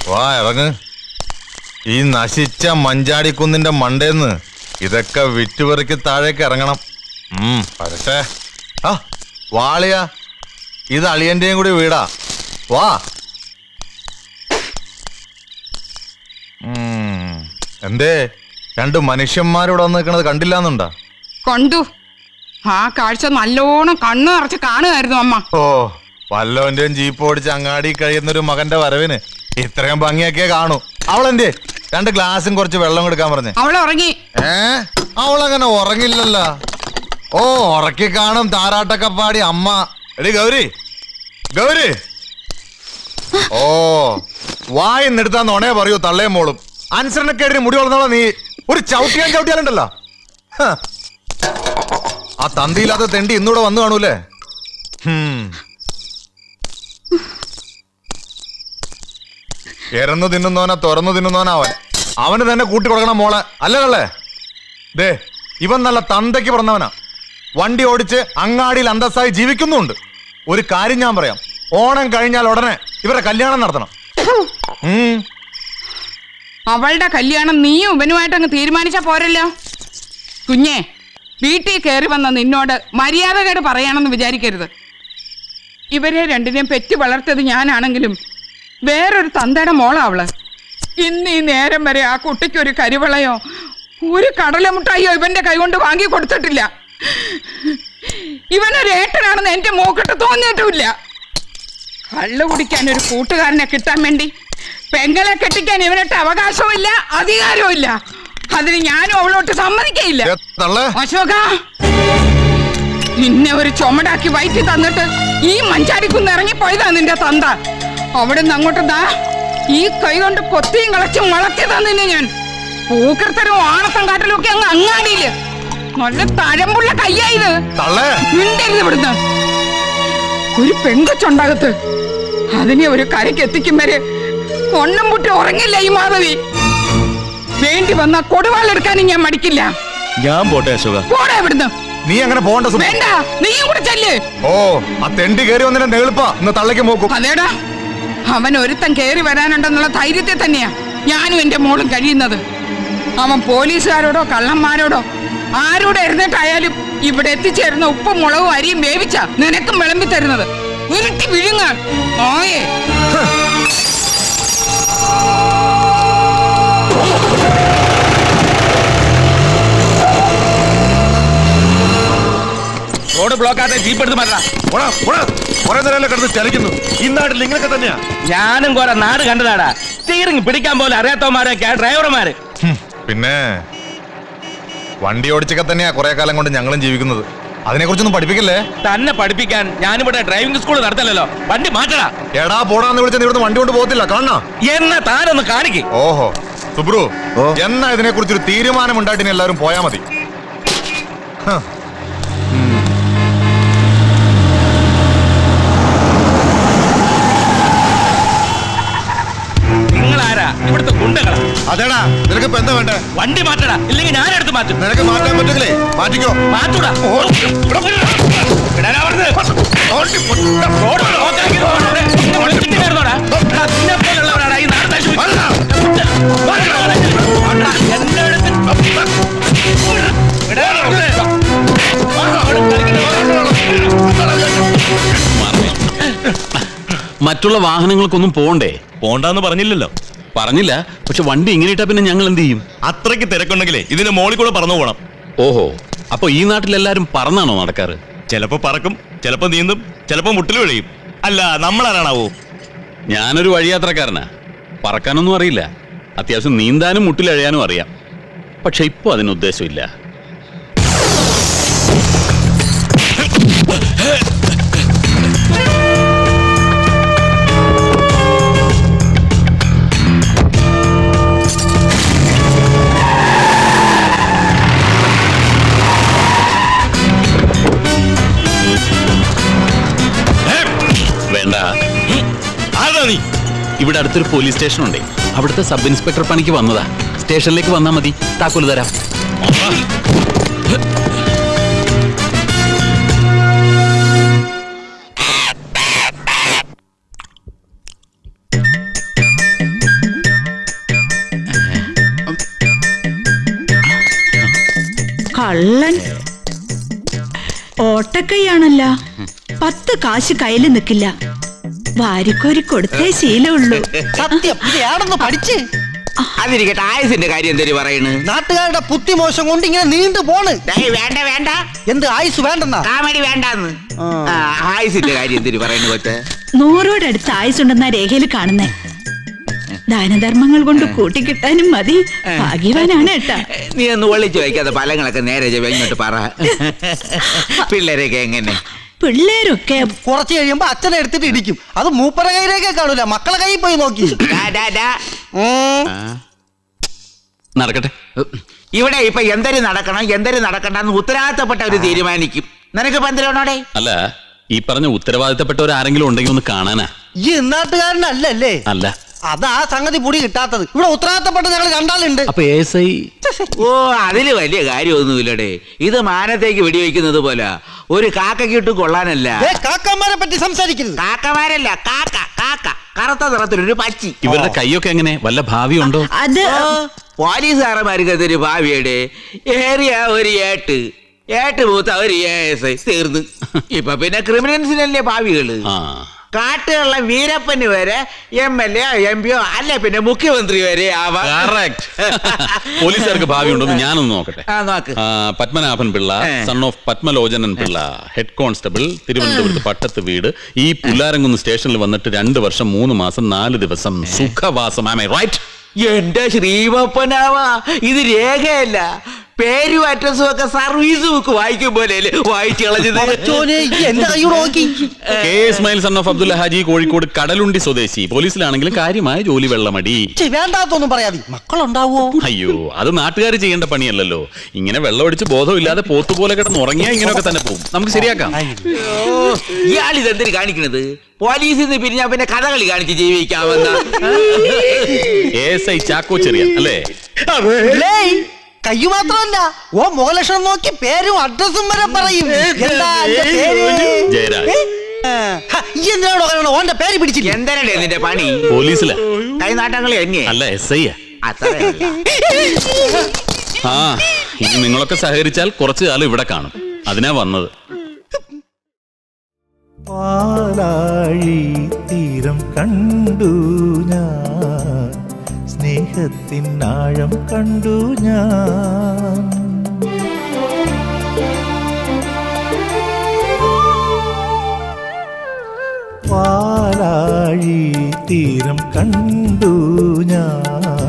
വാ ഇറങ്ങ് ഈ നശിച്ച മഞ്ചാടിക്കുന്നിന്റെ മണ്ടേന്ന് ഇതൊക്കെ വിറ്റുപെറുക്കി താഴേക്ക് ഇറങ്ങണം ഉം വരട്ടെ ആ വാളിയ ഇത് അളിയന്റെയും കൂടി വീടാ വാ ഉം, എന്തേ രണ്ട് മനുഷ്യന്മാരിവിടെ വന്ന് നിൽക്കണത് കണ്ടില്ലാന്നുണ്ടാ കണ്ടു ആ കാഴ്ച നല്ലോണം കണ്ണു നിറച്ച് കാണുമായിരുന്നു അമ്മ ഓ വല്ലവന്റെയും ജീപ്പ് ഓടിച്ച് അങ്ങാടി കഴിയുന്ന ഒരു മകന്റെ വരവിന് ഇത്രയും ഭംഗിയൊക്കെ കാണൂ അവളെന്തേ രണ്ട് ഗ്ലാസും കുറച്ച് വെള്ളം എടുക്കാൻ പറഞ്ഞേ അവൾ ഉറങ്ങി ഏ അവളങ്ങനെ ഉറങ്ങില്ലല്ലോ ഓ ഉറക്കി കാണും താരാട്ടൊക്കെ പാടി അമ്മ എടി ഗൗരി ഗൗരി ഓ വായിന്നെടുത്താ നുണേ പറയൂ തള്ളയും മോളും അനുസരണക്കേടിന് മുടി വളർന്നോളാ നീ ഒരു ചവിട്ടിയാൻ ചവിട്ടിയാലുണ്ടല്ലോ ഹ. ആ തന്തിയില്ലാത്ത തെണ്ടി ഇന്നൂടെ വന്നു കാണൂലേ ഹും. എരന്നു തിന്നുന്നവനെ തുറന്നു തിന്നുന്നവനാ അവൻ അവന് തന്നെ കൂട്ടി കൊടുക്കണം മോളെ അല്ലല്ലേ ദേ ഇവൻ നല്ല തന്തയ്ക്ക് പറഞ്ഞവനാ വണ്ടി ഓടിച്ച് അങ്ങാടിയിൽ അന്തസ്സായി ജീവിക്കുന്നുണ്ട് ഒരു കാര്യം ഞാൻ പറയാം ഓണം കഴിഞ്ഞാൽ ഉടനെ ഇവരെ കല്യാണം നടത്തണം ഉം. അവളുടെ കല്യാണം നീയും ഇവനുമായിട്ട് അങ്ങ് തീരുമാനിച്ചാ പോരല്ലോ കുഞ്ഞെ വീട്ടിൽ കയറി വന്ന നിന്നോട് മര്യാദകേട് പറയാണെന്ന് വിചാരിക്കരുത് ഇവരെ രണ്ടിനെയും പെറ്റ് വളർത്തിയത് ഞാനാണെങ്കിലും വേറൊരു തന്തയുടെ മോളാ അവള് ഇന്ന് ഈ നേരം വരെ ആ കുട്ടിക്ക് ഒരു കരിവളയോ ഒരു കടലമുട്ടായോ ഇവന്റെ കൈകൊണ്ട് വാങ്ങി കൊടുത്തിട്ടില്ല ഇവനൊരു ഏട്ടനാണെന്ന് എന്റെ മോക്കിട്ട് തോന്നിയിട്ടുമില്ല കള്ളു കുടിക്കാൻ ഒരു കൂട്ടുകാരനെ കിട്ടാൻ വേണ്ടി പെങ്ങളെ കെട്ടിക്കാൻ ഇവനിട്ട് അവകാശവും അധികാരവും ഇല്ല അതിന് ഞാനും അവളോട്ട് സമ്മതിക്കയില്ല ദേ, തള്ളേ അശോക നിന്നെ ഒരു ചുമടാക്കി വയറ്റി തന്നിട്ട് ഈ മഞ്ചാടിക്കുന്ന് ഇറങ്ങിപ്പോയതാ നിന്റെ തന്ത അവിടെ നിന്ന് അങ്ങോട്ട് ദാ ഈ കൈ കൊണ്ട് കൊത്തിയും കളച്ചും വളർത്തി തന്നിനെ ഞാൻ പൂക്കൃത്തരവും ആണത്തം കാട്ടലും ഒക്കെ അങ്ങ് അങ്ങാടിയില് നല്ല തഴമ്പുള്ള കയ്യായത് തള്ളേ മിണ്ടരുത് ഇവിടുന്ന് ഒരു പെൺകൊച്ചുണ്ടാകത്ത് അതിനെ ഒരു കരയ്ക്ക് എത്തിക്കും വരെ ഒണ്ണം മുട്ടി ഉറങ്ങില്ല ഈ മാധവി വേണ്ടി വന്ന കൊടുവാളെടുക്കാനും ഞാൻ മടിക്കില്ല ഞാൻ പോട്ടെ അശോക പോടാ ഇവിടുന്ന് നീ അങ്ങനെ പോകണ്ട സുമ വേണ്ട നീയും കൂടെ ചെല്ല് ഓ ആ തെണ്ടി കയറി വന്നതിന്റെ നെളുപ്പാ ഇന്ന് തള്ളയ്ക്ക് നോക്കും അതേടാ അവൻ ഒരുത്തൻ കേറി വരാനുണ്ടെന്നുള്ള ധൈര്യത്തിൽ തന്നെയാ ഞാനും എന്റെ മോളും കഴിയുന്നത് അവൻ പോലീസുകാരോടോ കള്ളന്മാരോടോ ആരോടെ ഇരുന്നിട്ടായാലും ഇവിടെ എത്തിച്ചേരുന്ന ഉപ്പും മുളകും അരിയും വേവിച്ച നിനക്കും വിളമ്പി തരുന്നത് ഉരുട്ടി വിഴുങ്ങാൻ ഓയേ റോഡ് ബ്ലോക്ക് ആകാതെ ജീപ്പ് എടുത്ത് മാറ്റാ പോടാ, പോടാ. കുറെ നേരമല്ലേ കിടന്ന് ചലിക്കുന്നു ഈ നാട്ടിൽ ഇങ്ങനെയൊക്കെ തന്നെയാ ഞാനും കുറെ നാട് കണ്ടതാടാ സ്റ്റിയറിംഗ് പിടിക്കാൻ പോലും അറിയാത്തവന്മാരൊക്കെ ഡ്രൈവർമാര് ഹും, പിന്നെ വണ്ടി ഓടിച്ചൊക്കെ തന്നെയാ കുറെ കാലം കൊണ്ട് ഞങ്ങളും ജീവിക്കുന്നത് അതിനെ കുറിച്ചൊന്നും പഠിപ്പിക്കല്ലേ തന്നെ പഠിപ്പിക്കാൻ ഞാനിവിടെ ഡ്രൈവിംഗ് സ്കൂൾ നടത്തല്ലോ വണ്ടി മാറ്റടാ എടാ പോടാന്ന് വിളിച്ച നീ ഇവിടുന്ന് വണ്ടി കൊണ്ട് പോകത്തില്ല കാണണ എന്നെ താനൊന്ന് കാണിക്ക് ഓഹോ സുബ്രു എന്നാ ഇതിനെ കുറിച്ചൊരു തീരുമാനം ഉണ്ടായിട്ട് ഇനി എല്ലാവരും പോയാ മതി ഹ. നിങ്ങളാരാ ഇവിടുത്തെ ഗുണ്ടകളാ അതേടാ നിനക്ക് ഇപ്പൊ എന്താ വേണ്ടേ വണ്ടി മാറ്റടാ ഇല്ലെങ്കിൽ ഞാൻ എടുത്ത് മാറ്റും നിനക്ക് മാറ്റാൻ പറ്റില്ലേ മാറ്റിക്കോ മാറ്റൂടാ ഇടാനാ പറഞ്ഞത്? റോഡ് block ആക്കി പോകണവിടെ. ഇന്നെ വിളിച്ചിട്ട് കയറുന്നോടാ. എടാ, നിന്നെ പോലുള്ളവരാടാ ഈ നാട് നശിപ്പിച്ചത്. എടാ, എന്നെ എടുത്ത് ഇടാ, അവിടെ മറ്റുള്ള വാഹനങ്ങൾക്കൊന്നും പോണ്ടേ പോണ്ടാന്ന് പറഞ്ഞില്ലല്ലോ പറഞ്ഞില്ല പക്ഷെ വണ്ടി ഇങ്ങനെ ഇട്ടാ പിന്നെ ഞങ്ങൾ എന്ത് ചെയ്യും അത്രയ്ക്ക് തിരക്കുണ്ടെങ്കിലേ ഇതിന്റെ മോളിൽ കൂടെ പറന്നു പോകണം ഓഹോ അപ്പൊ ഈ നാട്ടിലെല്ലാരും പറന്നാണോ നടക്കാറ് ചിലപ്പോ പറക്കും ചിലപ്പോ നീന്തും ചിലപ്പോ മുട്ടിൽ വിഴയും അല്ല നമ്മളാരാണാവോ ഞാനൊരു വഴിയാത്രക്കാരനാ പറക്കാനൊന്നും അറിയില്ല അത്യാവശ്യം നീന്താനും മുട്ടിലഴയാനും അറിയാം പക്ഷെ ഇപ്പൊ അതിന് ഉദ്ദേശമില്ല വേണ്ട ആരാ നീ ഇവിടെ അടുത്തൊരു പോലീസ് സ്റ്റേഷൻ ഉണ്ട് അവിടുത്തെ സബ് ഇൻസ്പെക്ടർ പണിക്ക് വന്നതാ സ്റ്റേഷനിലേക്ക് വന്നാൽ മതി താക്കോല് തരാം കള്ളൻ ഓട്ടക്കൈയാണല്ല പത്ത് കാശ് കയ്യിൽ നിൽക്കില്ല വാരിക്കോരി കൊടുത്തേ ശീലമുള്ളൂ സത്യം ഇത് ഏടന്ന് പഠിച്ച് അതിരിക്കട്ടെ ആയുസിന്റെ കാര്യം എന്തൊരു പറയണ് നാട്ടുകാരുടെ പുത്തിമോശം കൊണ്ട് ഇങ്ങനെ നീണ്ടു പോണ് ഡേയ്, വേണ്ട വേണ്ട എന്ത് ആയുസ് വേണ്ടെന്നാ കാമഡി വേണ്ടാന്ന് ആ, ആയുസിന്റെ കാര്യം എന്തൊരു പറയണ് കൊച്ചെ നൂറോടടുത്ത് ആയുസുണ്ടെന്ന രേഖയിൽ കാണുന്നേ ദാനധർമ്മങ്ങൾ കൊണ്ട് കൂട്ടിക്കിട്ടാനും മതി ഭാഗ്യവാനാണ് ഏട്ടാ നീ ഒന്ന് ഒളിച്ചു വയ്ക്കാതെ ഫലങ്ങളൊക്കെ നേരെ ചെവ്വ ഇങ്ങോട്ട് പറ പിള്ളേരൊക്കെ എങ്ങനെ പിള്ളേരൊക്കെ കുറച്ച് കഴിയുമ്പോ അച്ഛനെ എടുത്തിട്ട് ഇടിക്കും അത് മൂപ്പര കയ്യിലേക്കേ കാണൂല മക്കളെ കയ്യിൽ പോയി നോക്കി ഡാ, ഡാ, ഡാ. ഉം. ആ. നടക്കട്ടെ ഇവിടെ ഇപ്പൊ എന്തൊരു നടക്കണം എന്തൊരു നടക്കണ്ടെന്ന് ഉത്തരവാദിത്തപ്പെട്ട ഒരു തീരുമാനിക്കും നിനക്ക് പന്തിലോണോടെ അല്ല ഈ പറഞ്ഞ ഉത്തരവാദിത്തപ്പെട്ടവർ ആരെങ്കിലും ഉണ്ടെങ്കിൽ ഒന്ന് കാണാനാ ഈ നാട്ടുകാരനല്ലേ അല്ല അതാ സംഗതി പൊടി കിട്ടാത്തത് ഇവിടെ ഉത്തരവാദിത്തപ്പെട്ട ഞങ്ങൾ കണ്ടാലുണ്ട് അപ്പൊ എസ് ഐ ഓ അതില് വലിയ കാര്യമൊന്നുമില്ലടേ ഇത് മാനത്തേക്ക് വെടിവെക്കുന്നത് പോലെ ഒരു കാക്കക്കിട്ട് കൊള്ളാനല്ല ഏ, കാക്കന്മാരെ പറ്റി സംസാരിക്കരുത് കാക്കമാരല്ല കാക്ക കാക്ക കറുത്ത നിറത്തിലൊരു പച്ചി ഇവരുടെ കൈയൊക്കെ എങ്ങനെ വല്ല ഭാവിയുണ്ടോ അത് ഓ, പോലീസുകാരന്മാർക്ക് അതൊരു ഭാവിയുടെ ഏറിയ ഒരു ഏട്ട് ഏട്ട് പൂത്ത ഒരു എസ് ഐ തീർന്ന് ഇപ്പൊ പിന്നെ ക്രിമിനൽസിനല്ലേ ഭാവികള് ആ കാട്ടുള്ള വീരപ്പന് വരെ എം എൽ എ എം പിയോ അല്ലെ പിന്നെ മുഖ്യമന്ത്രി വരെ ആവാം Correct. പോലീസുകാർക്ക് ഭാവിയുണ്ടോ എന്ന് ഞാനൊന്ന് നോക്കട്ടെ ആ നോക്ക് ആ, പത്മനാഭൻ പിള്ള ഏ. Son of Padmalochanan Pillai head constable തിരുവനന്തപുരത്ത് പട്ടത്ത് വീട് ഈ പുല്ലാരംകുന്ന് സ്റ്റേഷനിൽ വന്നിട്ട് രണ്ട് വർഷം മൂന്ന് മാസം നാല് ദിവസം സുഖവാസം ആമേ റൈറ്റ് എന്റെ ശ്രീമപ്പനാവാ ഇത് രേഖയല്ല പേരും അഡ്രസ്സും ഒക്കെ സർവീസ് ബുക്ക് വായിക്കും പോലെ വായിച്ചു കളഞ്ഞത് ചോനെ എന്റെ കൈയോട് നോക്കി K Ismail son of Abdulla Haji Kozhikode Kadalundi സ്വദേശി പോലീസിലാണെങ്കിലും കാര്യമായ ജോലി വെള്ളമടി ഛെ, വേണ്ടാത്തൊന്നും പറയാതെ മക്കളുണ്ടാവോ അയ്യോ അത് നാട്ടുകാർ ചെയ്യേണ്ട പണിയല്ലല്ലോ ഇങ്ങനെ വെള്ളമടിച്ച് ബോധമില്ലാതെ പോത്തുപോലെ കിടന്ന് ഉറങ്ങിയാൽ ഇങ്ങനെയൊക്കെ തന്നെ പോകും നമുക്ക് ശരിയാക്കാം ഇയാൾ ഇതെന്തിന് കാണിക്കണത് പോലീസിൽ നിന്ന് പിരിഞ്ഞാ പിന്നെ കഥകളി കാണിച്ച് ജീവിക്കാമെന്ന എസ് ഐ ചാക്കോ ചെറിയാൻ അല്ലേ ലേയ്, കയ്യ് മാത്രമല്ല ഓ മുഖലക്ഷണം നോക്കി പേരും അഡ്രസ്സും വരെ പറയും എന്താ അന്റെ പേര് ജയരാജ്. ആ, ഹ, ഈ എന്തിനാണോ പറയണത്? ഓന്റെ പേര് പിടിച്ചില്ല എന്തരടേ നിന്റെ പണി പോലീസിലാ കൈനാട്ടങ്ങളെ എന്നെ അല്ല എസ് ഐ അത്രയല്ല ആ ഇനി നിങ്ങളൊക്കെ സഹകരിച്ചാൽ കുറച്ചു കാലം ഇവിടെ കാണും അതിനാ വന്നത് പാലാഴി തീരം കണ്ടു ഞാൻ സ്നേഹത്തിൻ ആഴം കണ്ടു ഞാൻ പാലാഴി തീരം കണ്ടു ഞാൻ